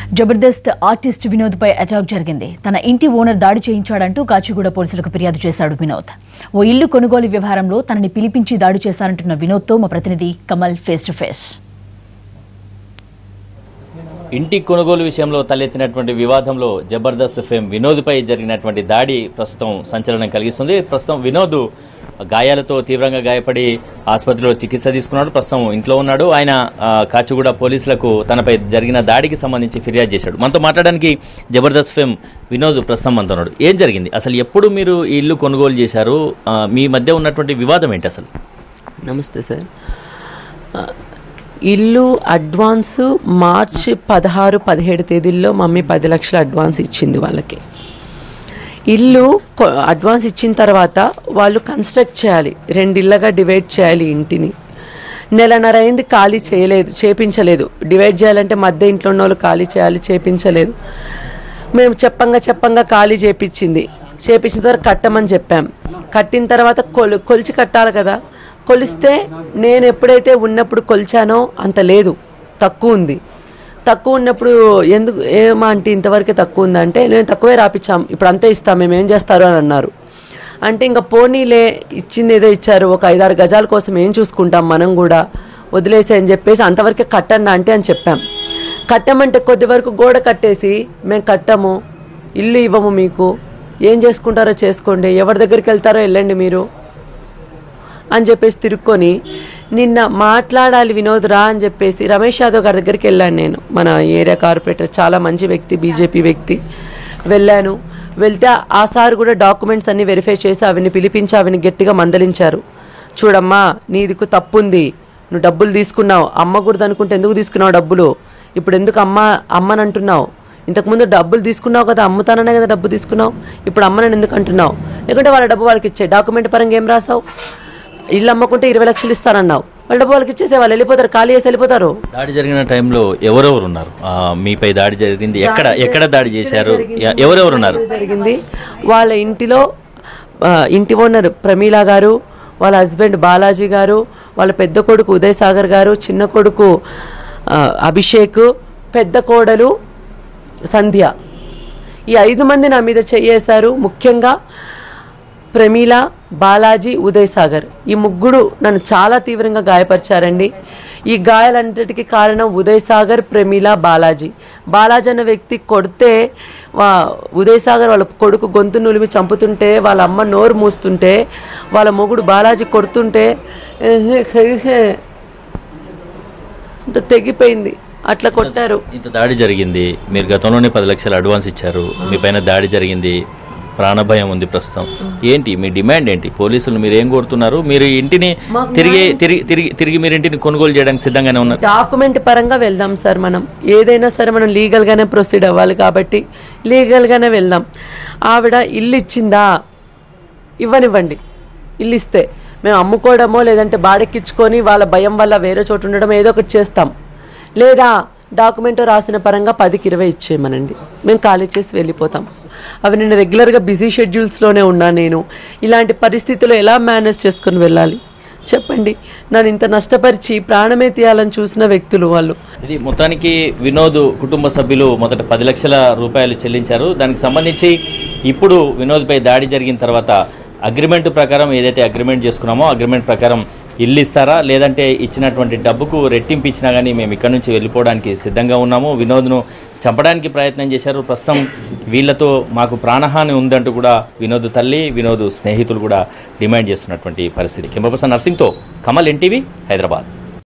Jabardasth artist Vinod పై attack జరిగింది తన ఇంటి ఓనర్ దాడి చేయించాడంటూ కాచిగూడ పోలీసులకు ఫిర్యాదు చేశాడు వినోద్ ఓ ఇల్లు కొనుగోలు వ్యవహారంలో తనని పిలిపించి దాడి చేశారంటున్న వినోద్తో మా ప్రతినిధి కమల్ ఫేస్ టు ఫేస్ ఇంటి కొనుగోలు విషయంలో తలెత్తినటువంటి వివాదంలో జబర్దస్త్ ఫేమ్ వినోద్పై జరిగినటువంటి దాడి ప్రస్తుతం సంచలనం కలిగిస్తుంది ప్రస్తుతం వినోద్ గాయాలతో తీవ్రంగా గాయపడి ఆసుపత్రిలో చికిత్స తీసుకున్నాడు ప్రస్తుతం ఇంట్లో ఉన్నాడు ఆయన ఆ, కాచిగూడ పోలీసులకు తనపై జరిగిన దాడికి సంబంధించి ఫిర్యాదు చేశాడు మనతో మాట్లాడడానికి జబర్దస్త్ ఫేమ్ వినోద్ ప్రస్తుతం మనతో ఉన్నాడు ఏం జరిగింది అసలు ఎప్పుడు మీరు ఈ ఇల్లు కొనుగోలు చేశారు ఆ, మీ మధ్య ఉన్నటువంటి వివాదం ఏంటి అసలు నమస్తే సార్ ఆ, ఇల్లు అడ్వాన్స్ మార్చి పదహారు పదిహేడు తేదీల్లో మమ్మీ పది లక్షల అడ్వాన్స్ ఇచ్చింది వాళ్ళకి ఇల్లు కొ- అడ్వాన్స్ ఇచ్చిన తర్వాత వాళ్ళు కన్స్ట్రక్ట్ చేయాలి రెండు ఇళ్ళగా డివైడ్ చేయాలి ఇంటిని నెలన్నర అయింది ఖాళీ చేయలేదు చేపించలేదు డివైడ్ చేయాలంటే మధ్య ఇంట్లో ఉన్న వాళ్ళు ఖాళీ చేయాలి చేపించలేదు మేము చెప్పంగా చెప్పంగా ఖాళీ చేపించింది చేపించిన తర్వాత కట్టమని చెప్పాం కట్టిన తర్వాత కొలు కొలిచి కట్టాలి కదా కొలిస్తే నేను ఎప్పుడైతే ఉన్నప్పుడు కొలిచానో అంత లేదు తక్కువ ఉంది తక్కువ ఉన్నప్పుడు ఎందుకు ఏమా అంటే ఇంతవరకే తక్కువ ఉందంటే నేను తక్కువే రాపిచ్చాం ఇప్పుడు అంతే ఇస్తాం మేము ఏం చేస్తారు అని అన్నారు అంటే ఇంకా పోనీలే ఇచ్చింది ఏదో ఇచ్చారు ఒక ఐదారు గజాల కోసం ఏం చూసుకుంటాం మనం కూడా వదిలేసి అని చెప్పేసి అంతవరకే కట్టండి అంటే అని చెప్పాం కట్టమంటే కొద్ది వరకు గోడ కట్టేసి మేము కట్టము ఇల్లు ఇవ్వము మీకు ఏం చేసుకుంటారో చేసుకోండి ఎవరి దగ్గరికి వెళ్తారో వెళ్ళండి మీరు అని చెప్పేసి తిరుక్కొని నిన్న మాట్లాడాలి వినోద్ రా అని చెప్పేసి రమేష్ యాదవ్ గారి దగ్గరికి వెళ్ళాను నేను మన ఏరియా కార్పొరేటర్ చాలా మంచి వ్యక్తి బీజేపీ వ్యక్తి వెళ్ళాను వెళ్తే ఆ సార్ కూడా డాక్యుమెంట్స్ అన్ని వెరిఫై చేసి అవిని పిలిపించి అవిని గట్టిగా మందలించారు చూడమ్మా నీదికు తప్పుంది నువ్వు డబ్బులు తీసుకున్నావు అమ్మకూడదు అనుకుంటే ఎందుకు తీసుకున్నావు డబ్బులు ఇప్పుడు ఎందుకు అమ్మ అమ్మని అంటున్నావు ఇంతకుముందు డబ్బులు తీసుకున్నావు కదా అమ్ముతాననే కదా డబ్బు తీసుకున్నావు ఇప్పుడు అమ్మనని ఎందుకు అంటున్నావు లేకుంటే వాళ్ళ డబ్బు వాళ్ళకి ఇచ్చే డాక్యుమెంట్ పరంగా ఏం రాసావు ఇల్లు అమ్మకుంటే ఇరవై లక్షలు ఇస్తానన్నావు వాళ్ళ డబ్బు వాళ్ళకి ఇచ్చేసే వాళ్ళు వెళ్ళిపోతారు ఖాళీ చేసి వెళ్ళిపోతారు దాడి జరిగిన టైంలో ఎవరెవరు ఉన్నారు ఆ, మీపై దాడి జరిగింది ఎక్కడ ఎక్కడ దాడి చేశారు ఎ- ఎవరెవరు ఉన్నారు జరిగింది వాళ్ళ ఇంటిలో ఆ, ఇంటి ఓనర్ ప్రమీల గారు వాళ్ళ హస్బెండ్ బాలాజీ గారు వాళ్ళ పెద్ద కొడుకు ఉదయ్ సాగర్ గారు చిన్న కొడుకు ఆ, అభిషేక్ పెద్ద కోడలు సంధ్య ఈ ఐదు మంది నా మీద చెయ్యేశారు ముఖ్యంగా ప్రమీల బాలాజీ ఉదయ్ సాగర్ ఈ ముగ్గురు నన్ను చాలా తీవ్రంగా గాయపరిచారండి ఈ గాయాలన్నిటికీ కారణం ఉదయ్ సాగర్ ప్రమీల బాలాజీ బాలాజీ అన్న వ్యక్తి కొడితే వా- ఉదయ్ సాగర్ వాళ్ళ కొడుకు గొంతు నులిమి చంపుతుంటే వాళ్ళ అమ్మ నోరు మూస్తుంటే వాళ్ళ మొగుడు బాలాజీ కొడుతుంటే "ఎహె, ఎహె" అంత తెగిపోయింది అట్లా కొట్టారు ఇంత దాడి జరిగింది మీరు గతంలోనే పది లక్షలు అడ్వాన్స్ ఇచ్చారు మీ పైన దాడి జరిగింది ప్రాణభయం ఉంది ప్రస్తుతం ఏంటి మీ డిమాండ్ ఏంటి పోలీసులు మీరు ఏం కోరుతున్నారు మీరు ఈ ఇంటిని తిరిగి తిరిగి తిరిగి తిరిగి మీరు ఇంటిని కొనుగోలు చేయడానికి సిద్ధంగానే ఉన్నారు డాక్యుమెంట్ పరంగా వెళ్దాం సార్ మనం ఏదైనా సరే మనం లీగల్గానే ప్రొసీడ్ అవ్వాలి కాబట్టి లీగల్గానే వెళ్దాం ఆవిడ ఇల్లు ఇచ్చిందా ఇవ్వనివ్వండి ఇల్లు ఇస్తే మేము అమ్ముకోవడమో లేదంటే బాడెక్కించుకొని వాళ్ళ భయం వల్ల వేరే చోటు ఉండడం ఏదో ఒకటి చేస్తాం లేదా డాక్యుమెంట్ రాసిన పరంగా పదికి ఇరవై ఇచ్చేయమనండి మేము ఖాళీ చేసి వెళ్ళిపోతాం అవి నేను రెగ్యులర్గా బిజీ షెడ్యూల్స్లోనే ఉన్నా నేను ఇలాంటి పరిస్థితుల్లో ఎలా మేనేజ్ చేసుకొని వెళ్ళాలి చెప్పండి నన్ను ఇంత నష్టపరిచి ప్రాణమే తీయాలని చూసిన వ్యక్తులు వాళ్ళు ఇది మొత్తానికి వినోద్ కుటుంబ సభ్యులు మొదట పది లక్షల రూపాయలు చెల్లించారు దానికి సంబంధించి ఇప్పుడు వినోద్పై దాడి జరిగిన తర్వాత అగ్రిమెంట్ ప్రకారం ఏదైతే అగ్రిమెంట్ చేసుకున్నామో అగ్రిమెంట్ ప్రకారం ఇల్లు ఇస్తారా లేదంటే ఇచ్చినటువంటి డబ్బుకు రెట్టింపు ఇచ్చినా కానీ మేము ఇక్కడ నుంచి వెళ్ళిపోవడానికి సిద్ధంగా ఉన్నాము వినోద్ను చంపడానికి ప్రయత్నం చేశారు ప్రస్తుతం వీళ్ళతో మాకు ప్రాణహాని ఉందంటూ కూడా వినోద్ తల్లి వినోద్ స్నేహితులు కూడా డిమాండ్ చేస్తున్నటువంటి పరిస్థితి కెంపర్సన్ నర్సింగ్తో కమల్ ఎన్టీవీ హైదరాబాద్